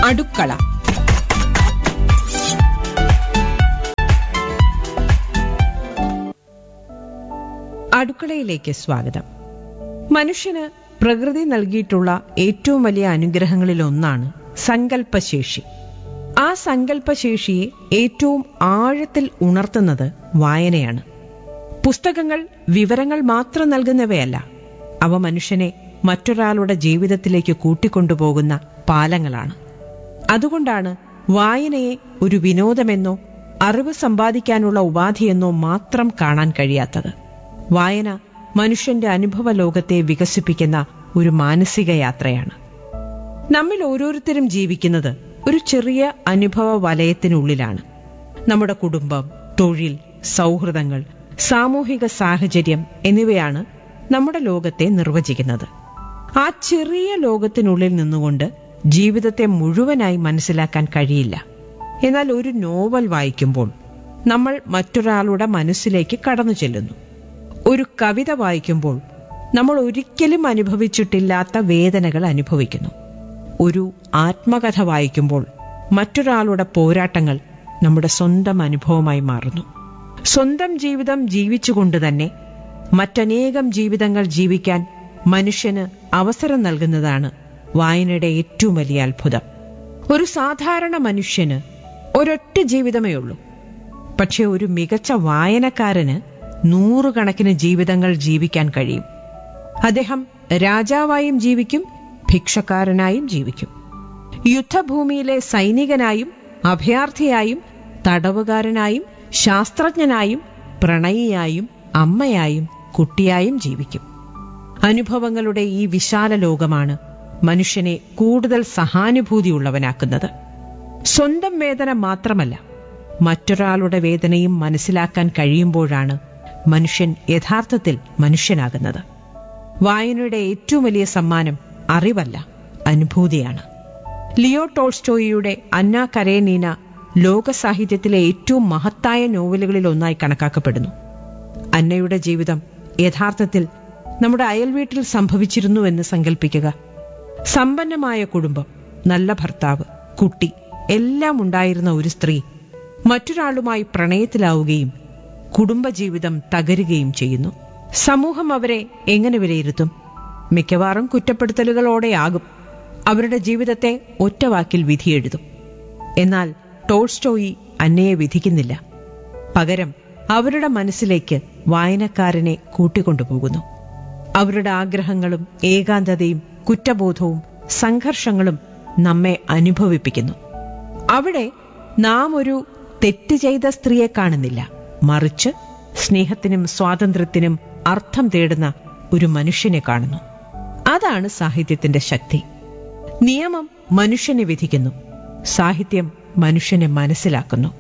അടുക്കള അടുക്കളയിലേക്ക് സ്വാഗതം മനുഷ്യന് പ്രകൃതി നൽകിയിട്ടുള്ള ഏറ്റവും വലിയ അനുഗ്രഹങ്ങളിൽ ഒന്നാണ് സങ്കല്പശേഷി ആ സങ്കല്പശേഷിയെ ഏറ്റവും ആഴത്തിൽ ഉണർത്തുന്നത് വായനയാണ് പുസ്തകങ്ങൾ വിവരങ്ങൾ മാത്രം നൽകുന്നവയല്ല അവ മനുഷ്യനെ മറ്റൊരാളുടെ ജീവിതത്തിലേക്ക് കൂട്ടിക്കൊണ്ടുപോകുന്ന പാലങ്ങളാണ് അതുകൊണ്ടാണ് വായനയെ ഒരു വിനോദമെന്നോ അറിവ് സമ്പാദിക്കാനുള്ള ഉപാധിയെന്നോ മാത്രം കാണാൻ കഴിയാത്തത് വായന മനുഷ്യന്റെ അനുഭവ ലോകത്തെ വികസിപ്പിക്കുന്ന ഒരു മാനസിക യാത്രയാണ് നമ്മിൽ ഓരോരുത്തരും ജീവിക്കുന്നത് ഒരു ചെറിയ അനുഭവ വലയത്തിനുള്ളിലാണ് നമ്മുടെ കുടുംബം തൊഴിൽ സൗഹൃദങ്ങൾ സാമൂഹിക സാഹചര്യം എന്നിവയാണ് നമ്മുടെ ലോകത്തെ നിർവചിക്കുന്നത് ആ ചെറിയ ലോകത്തിനുള്ളിൽ നിന്നുകൊണ്ട് ജീവിതത്തെ മുഴുവനായി മനസ്സിലാക്കാൻ കഴിയില്ല എന്നാൽ ഒരു നോവൽ വായിക്കുമ്പോൾ നമ്മൾ മറ്റൊരാളുടെ മനസ്സിലേക്ക് കടന്നു ചെല്ലുന്നു ഒരു കവിത വായിക്കുമ്പോൾ നമ്മൾ ഒരിക്കലും അനുഭവിച്ചിട്ടില്ലാത്ത വേദനകൾ അനുഭവിക്കുന്നു ഒരു ആത്മകഥ വായിക്കുമ്പോൾ മറ്റൊരാളുടെ പോരാട്ടങ്ങൾ നമ്മുടെ സ്വന്തം അനുഭവമായി മാറുന്നു സ്വന്തം ജീവിതം ജീവിച്ചുകൊണ്ട് തന്നെ മറ്റനേകം ജീവിതങ്ങൾ ജീവിക്കാൻ മനുഷ്യന് അവസരം നൽകുന്നതാണ് വായനയുടെ ഏറ്റവും വലിയ അത്ഭുതം ഒരു സാധാരണ മനുഷ്യന് ഒരൊറ്റ ജീവിതമേ ഉള്ളൂ പക്ഷെ ഒരു മികച്ച വായനക്കാരന് നൂറുകണക്കിന് ജീവിതങ്ങൾ ജീവിക്കാൻ കഴിയും അദ്ദേഹം രാജാവായും ജീവിക്കും ഭിക്ഷക്കാരനായും ജീവിക്കും യുദ്ധഭൂമിയിലെ സൈനികനായും അഭയാർത്ഥിയായും തടവുകാരനായും ശാസ്ത്രജ്ഞനായും പ്രണയിയായും അമ്മയായും കുട്ടിയായും ജീവിക്കും അനുഭവങ്ങളുടെ ഈ വിശാല ലോകമാണ് മനുഷ്യനെ കൂടുതൽ സഹാനുഭൂതിയുള്ളവനാക്കുന്നത് സ്വന്തം വേദന മാത്രമല്ല മറ്റൊരാളുടെ വേദനയും മനസ്സിലാക്കാൻ കഴിയുമ്പോഴാണ് മനുഷ്യൻ യഥാർത്ഥത്തിൽ മനുഷ്യനാകുന്നത് വായനയുടെ ഏറ്റവും വലിയ സമ്മാനം അറിവല്ല അനുഭൂതിയാണ് ലിയോ ടോൾസ്റ്റോയിയുടെ അന്ന കരേനീന ലോക സാഹിത്യത്തിലെ ഏറ്റവും മഹത്തായ നോവലുകളിൽ ഒന്നായി കണക്കാക്കപ്പെടുന്നു അന്നയുടെ ജീവിതം യഥാർത്ഥത്തിൽ നമ്മുടെ അയൽവീട്ടിൽ സംഭവിച്ചിരുന്നുവെന്ന് സങ്കല്പിക്കുക സമ്പന്നമായ കുടുംബം നല്ല ഭർത്താവ് കുട്ടി എല്ലാം ഉണ്ടായിരുന്ന ഒരു സ്ത്രീ മറ്റൊരാളുമായി പ്രണയത്തിലാവുകയും കുടുംബജീവിതം തകരുകയും ചെയ്യുന്നു സമൂഹം അവരെ എങ്ങനെ വിലയിരുത്തും മിക്കവാറും കുറ്റപ്പെടുത്തലുകളോടെയാകും അവരുടെ ജീവിതത്തെ ഒറ്റവാക്കിൽ വിധിയെഴുതും എന്നാൽ ടോൾസ്റ്റോയി അന്നയെ വിധിക്കുന്നില്ല പകരം അവരുടെ മനസ്സിലേക്ക് വായനക്കാരനെ കൂട്ടിക്കൊണ്ടുപോകുന്നു അവരുടെ ആഗ്രഹങ്ങളും ഏകാന്തതയും കുറ്റബോധവും സംഘർഷങ്ങളും നമ്മെ അനുഭവിപ്പിക്കുന്നു അവിടെ നാം ഒരു തെറ്റ് ചെയ്ത സ്ത്രീയെ കാണുന്നില്ല മറിച്ച് സ്നേഹത്തിനും സ്വാതന്ത്ര്യത്തിനും അർത്ഥം തേടുന്ന ഒരു മനുഷ്യനെ കാണുന്നു അതാണ് സാഹിത്യത്തിന്റെ ശക്തി നിയമം മനുഷ്യനെ വിധിക്കുന്നു സാഹിത്യം മനുഷ്യനെ മനസ്സിലാക്കുന്നു